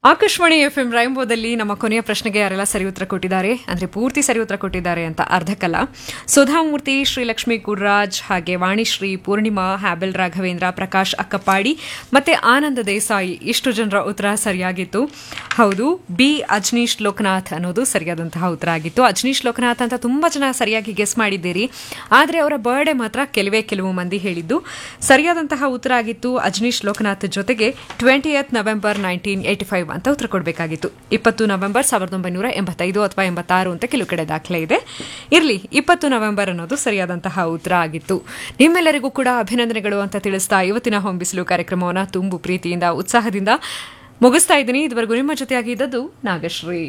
Akashvani F M ರೈಂಬೋದಲ್ಲಿ ನಮ್ಮ ಕೊನೆಯ ಪ್ರಶ್ನೆಗೆ ಯಾರೆಲ್ಲ ಸರಿ ಉತ್ತರ ಕೊಟ್ಟಿದ್ದಾರೆ ಅಂದ್ರೆ ಪೂರ್ತಿ ಸರಿ ಉತ್ತರ ಕೊಟ್ಟಿದ್ದಾರೆ ಅಂತ ಅರ್ಧಕ್ಕಲ್ಲ ಸುಧಾಮೂರ್ತಿ ಶ್ರೀಲಕ್ಷ್ಮಿ ಗುಡ್ರಾಜ್ ಹಾಗೆ ವಾಣಿಶ್ರೀ ಪೂರ್ಣಿಮಾ ಹ್ಯಾಬೆಲ್ ರಾಘವೇಂದ್ರ ಪ್ರಕಾಶ್ ಅಕ್ಕಪ್ಪಾಡಿ ಮತ್ತೆ ಆನಂದ ದೇಸಾಯಿ ಇಷ್ಟು ಜನರ ಉತ್ತರ ಸರಿಯಾಗಿತ್ತು ಹೌದು ಬಿ ಅಜ್ನೀಶ್ ಲೋಕನಾಥ್ ಅನ್ನೋದು ಸರಿಯಾದಂತಹ ಉತ್ತರ ಆಗಿತ್ತು ಅಜ್ನೀಶ್ ಲೋಕನಾಥ್ ಅಂತ ತುಂಬಾ ಜನ ಸರಿಯಾಗಿ ಗೆಸ್ ಮಾಡಿದ್ದೀರಿ ಆದರೆ ಅವರ ಬರ್ಡೇ ಮಾತ್ರ ಕೆಲವೇ ಕೆಲವು ಮಂದಿ ಹೇಳಿದ್ದು ಸರಿಯಾದಂತಹ ಉತ್ತರ ಆಗಿತ್ತು ಅಜ್ನೀಶ್ ಲೋಕನಾಥ್ ಜೊತೆಗೆ twenty November nineteen eighty five ಅಂತ ಉತ್ತರ ಕೊಡಬೇಕಾಗಿತ್ತು ಇಪ್ಪತ್ತು ನವೆಂಬರ್ ಸಾವಿರದ ಒಂಬೈನೂರ ಎಂಬತ್ತೈದು ಅಥವಾ ಎಂಬತ್ತಾರು ಅಂತ ಕೆಲವು ಕಡೆ ದಾಖಲೆ ಇದೆ ಇರಲಿ ಇಪ್ಪತ್ತು ನವೆಂಬರ್ ಅನ್ನೋದು ಸರಿಯಾದಂತಹ ಉತ್ತರ ಆಗಿತ್ತು ನಿಮ್ಮೆಲ್ಲರಿಗೂ ಕೂಡ ಅಭಿನಂದನೆಗಳು ಅಂತ ತಿಳಿಸ್ತಾ ಇವತ್ತಿನ ಹೊಂಬಿಸಲು ಕಾರ್ಯಕ್ರಮವನ್ನು ತುಂಬು ಪ್ರೀತಿಯಿಂದ ಉತ್ಸಾಹದಿಂದ ಮುಗಿಸ್ತಾ ಇದ್ದೀನಿ ಇದುವರೆಗೂ ನಿಮ್ಮ ಜೊತೆಯಾಗಿ ಇದ್ದದ್ದು ನಾಗಶ್ರೀ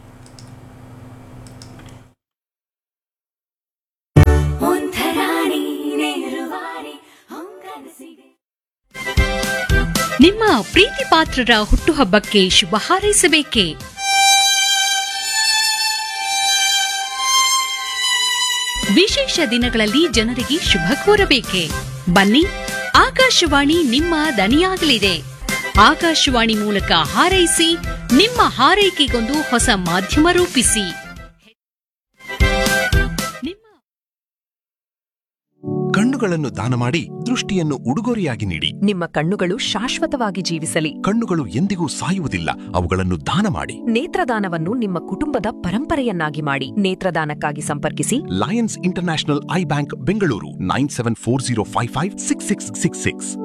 ಒಂಥರಾಣಿ ನೇರವಾಣಿ ಹೊಂಗನಸಿಗೆ ನಿಮ್ಮ ಪ್ರೀತಿ ಪಾತ್ರರ ಹುಟ್ಟುಹಬ್ಬಕ್ಕೆ ಶುಭ ಹಾರೈಸಬೇಕೇ ವಿಶೇಷ ದಿನಗಳಲ್ಲಿ ಜನರಿಗೆ ಶುಭ ಕೋರಬೇಕೆ ಬನ್ನಿ ಆಕಾಶವಾಣಿ ನಿಮ್ಮ ದನಿಯಾಗಲಿದೆ ಆಕಾಶವಾಣಿ ಮೂಲಕ ಹಾರೈಸಿ ನಿಮ್ಮ ಹಾರೈಕೆಗೊಂದು ಹೊಸ ಮಾಧ್ಯಮ ರೂಪಿಸಿ ನಿಮ್ಮ ಕಣ್ಣುಗಳನ್ನು ದಾನ ಮಾಡಿ ದೃಷ್ಟಿಯನ್ನು ಉಡುಗೊರೆಯಾಗಿ ನೀಡಿ ನಿಮ್ಮ ಕಣ್ಣುಗಳು ಶಾಶ್ವತವಾಗಿ ಜೀವಿಸಲಿ ಕಣ್ಣುಗಳು ಎಂದಿಗೂ ಸಾಯುವುದಿಲ್ಲ ಅವುಗಳನ್ನು ದಾನ ಮಾಡಿ ನೇತ್ರದಾನವನ್ನು ನಿಮ್ಮ ಕುಟುಂಬದ ಪರಂಪರೆಯನ್ನಾಗಿ ಮಾಡಿ ನೇತ್ರದಾನಕ್ಕಾಗಿ ಸಂಪರ್ಕಿಸಿ lions international eye bank Bengaluru nine seven four zero five five six six six six